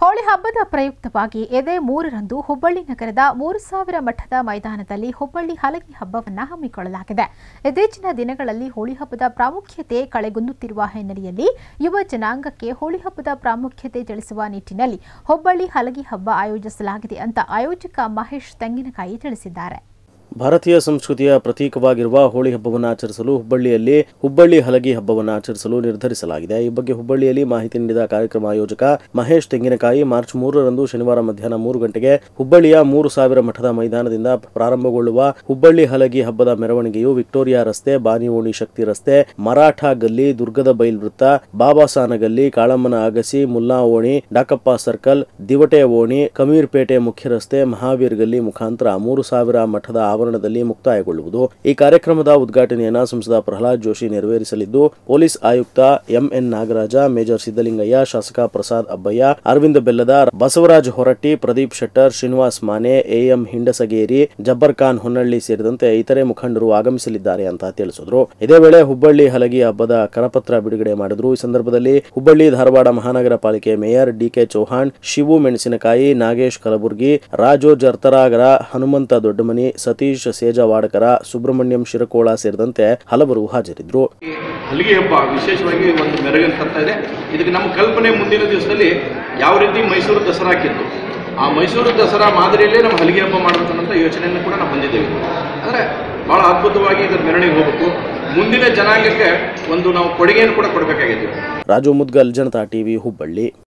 ಹೋಳಿ ಹಬ್ಬದ ಪ್ರಯುಕ್ತವಾಗಿ ಎದೆ ಮೂರರಂದು ಹುಬ್ಬಳ್ಳಿ ನಗರದ ಮೂರು ಸಾವಿರ ಮಠದ ಮೈದಾನದಲ್ಲಿ ಹುಬ್ಬಳ್ಳಿ ಹಲಗಿ ಹಬ್ಬವನ್ನು ಹಮ್ಮಿಕೊಳ್ಳಲಾಗಿದೆ ಇತ್ತೀಚಿನ ದಿನಗಳಲ್ಲಿ ಹೋಳಿ ಹಬ್ಬದ ಪ್ರಾಮುಖ್ಯತೆ ಕಳೆಗುಂದುತ್ತಿರುವ ಹಿನ್ನೆಲೆಯಲ್ಲಿ ಯುವ ಜನಾಂಗಕ್ಕೆ ಹೋಳಿ ಹಬ್ಬದ ಪ್ರಾಮುಖ್ಯತೆ ತಿಳಿಸುವ ನಿಟ್ಟಿನಲ್ಲಿ ಹುಬ್ಬಳ್ಳಿ ಹಲಗಿ ಹಬ್ಬ ಆಯೋಜಿಸಲಾಗಿದೆ ಅಂತ ಆಯೋಜಕ ಮಹೇಶ್ ತೆಂಗಿನಕಾಯಿ ತಿಳಿಸಿದ್ದಾರೆ ಭಾರತೀಯ ಸಂಸ್ಕೃತಿಯ ಪ್ರತೀಕವಾಗಿರುವ ಹೋಳಿ ಹಬ್ಬವನ್ನು ಆಚರಿಸಲು ಹುಬ್ಬಳ್ಳಿಯಲ್ಲಿ ಹುಬ್ಬಳ್ಳಿ ಹಲಗಿ ಹಬ್ಬವನ್ನು ಆಚರಿಸಲು ನಿರ್ಧರಿಸಲಾಗಿದೆ ಈ ಬಗ್ಗೆ ಹುಬ್ಬಳ್ಳಿಯಲ್ಲಿ ಮಾಹಿತಿ ನೀಡಿದ ಕಾರ್ಯಕ್ರಮ ಆಯೋಜಕ ಮಹೇಶ್ ತೆಂಗಿನಕಾಯಿ ಮಾರ್ಚ್ ಮೂರರಂದು ಶನಿವಾರ ಮಧ್ಯಾಹ್ನ ಮೂರು ಗಂಟೆಗೆ ಹುಬ್ಬಳ್ಳಿಯ ಮೂರು ಸಾವಿರ ಮಠದ ಮೈದಾನದಿಂದ ಪ್ರಾರಂಭಗೊಳ್ಳುವ ಹುಬ್ಬಳ್ಳಿ ಹಲಗಿ ಹಬ್ಬದ ಮೆರವಣಿಗೆಯು ವಿಕ್ಟೋರಿಯಾ ರಸ್ತೆ ಬಾನಿಓಣಿ ಶಕ್ತಿ ರಸ್ತೆ ಮರಾಠ ಗಲ್ಲಿ ದುರ್ಗದ ಬೈಲ್ ವೃತ್ತ ಬಾಬಾಸಾನ ಗಲ್ಲಿ ಕಾಳಮ್ಮನ ಅಗಸಿ ಮುಲ್ಲಾ ಓಣಿ ಡಾಕಪ್ಪ ಸರ್ಕಲ್ ದಿವಟೆ ಓಣಿ ಕಮೀರ್ಪೇಟೆ ಮುಖ್ಯ ರಸ್ತೆ ಮಹಾವೀರ್ ಗಲ್ಲಿ ಮುಖಾಂತರ ಮೂರು ಸಾವಿರ ಮಠದ ಆವರಣದಲ್ಲಿ ಮುಕ್ತಾಯಗೊಳ್ಳುವುದು ಈ ಕಾರ್ಯಕ್ರಮದ ಉದ್ಘಾಟನೆಯನ್ನ ಸಂಸದ ಪ್ರಹ್ಲಾದ್ ಜೋಶಿ ನೆರವೇರಿಸಲಿದ್ದು ಪೊಲೀಸ್ ಆಯುಕ್ತ ಎಂಎನ್ ನಾಗರಾಜ ಮೇಜರ್ ಸಿದ್ದಲಿಂಗಯ್ಯ ಶಾಸಕ ಪ್ರಸಾದ್ ಅಬ್ಬಯ್ಯ ಅರವಿಂದ ಬೆಲ್ಲದಾರ್ ಬಸವರಾಜ್ ಹೊರಟ್ಟಿ ಪ್ರದೀಪ್ ಶೆಟ್ಟರ್ ಶ್ರೀನಿವಾಸ್ ಮಾನೆ ಎಎಂ ಹಿಂಡಸಗೇರಿ ಜಬ್ಬರ್ ಖಾನ್ ಹೊನ್ನಳ್ಳಿ ಸೇರಿದಂತೆ ಇತರೆ ಮುಖಂಡರು ಆಗಮಿಸಲಿದ್ದಾರೆ ಅಂತ ತಿಳಿಸಿದ್ರು ಇದೇ ವೇಳೆ ಹುಬ್ಬಳ್ಳಿ ಹಲಗಿ ಹಬ್ಬದ ಕರಪತ್ರ ಬಿಡುಗಡೆ ಮಾಡಿದ್ರು ಈ ಸಂದರ್ಭದಲ್ಲಿ ಹುಬ್ಬಳ್ಳಿ ಧಾರವಾಡ ಮಹಾನಗರ ಪಾಲಿಕೆ ಮೇಯರ್ ಡಿಕೆ ಚೌಹಾಣ್ ಶಿವು ಮೆಣಸಿನಕಾಯಿ ನಾಗೇಶ್ ಕಲಬುರ್ಗಿ ರಾಜು ಜರ್ತರಾಗರ ಹನುಮಂತ ದೊಡ್ಡಮನಿ ಸತೀಶ್ ಸೇಜವಾಡಕರ ಸುಬ್ರಹ್ಮಣ್ಯಂ ಶಿರಕೋಳ ಸೇರಿದಂತೆ ಹಲವರು ಹಾಜರಿದ್ದರು ಹಲಿಗೆ ಹಬ್ಬ ವಿಶೇಷವಾಗಿ ಒಂದು ಮೆರಗನ್ನು ತರ್ತಾ ಇದೆ ಇದಕ್ಕೆ ನಮ್ಮ ಕಲ್ಪನೆ ಮುಂದಿನ ದಿವಸದಲ್ಲಿ ಯಾವ ರೀತಿ ಮೈಸೂರು ದಸರಾ ಹಾಕಿತ್ತು ಆ ಮೈಸೂರು ದಸರಾ ಮಾದರಿಯಲ್ಲೇ ನಮ್ಮ ಹಲಿಗೆ ಹಬ್ಬ ಮಾಡಬೇಕನ್ನೋಂಥ ಯೋಚನೆಯನ್ನು ಕೂಡ ನಾವು ಹೊಂದಿದ್ದೇವೆ ಅಂದರೆ ಭಾಳ ಅದ್ಭುತವಾಗಿ ಇದರ ಮೆರವಣಿಗೆ ಹೋಗಬೇಕು ಮುಂದಿನ ಜನಾಂಗಕ್ಕೆ ಒಂದು ನಾವು ಕೊಡುಗೆಯನ್ನು ಕೂಡ ಕೊಡಬೇಕಾಗಿದ್ದೀವಿ ರಾಜು ಮುದ್ಗಲ್ ಜನತಾ ಟಿವಿ ಹುಬ್ಬಳ್ಳಿ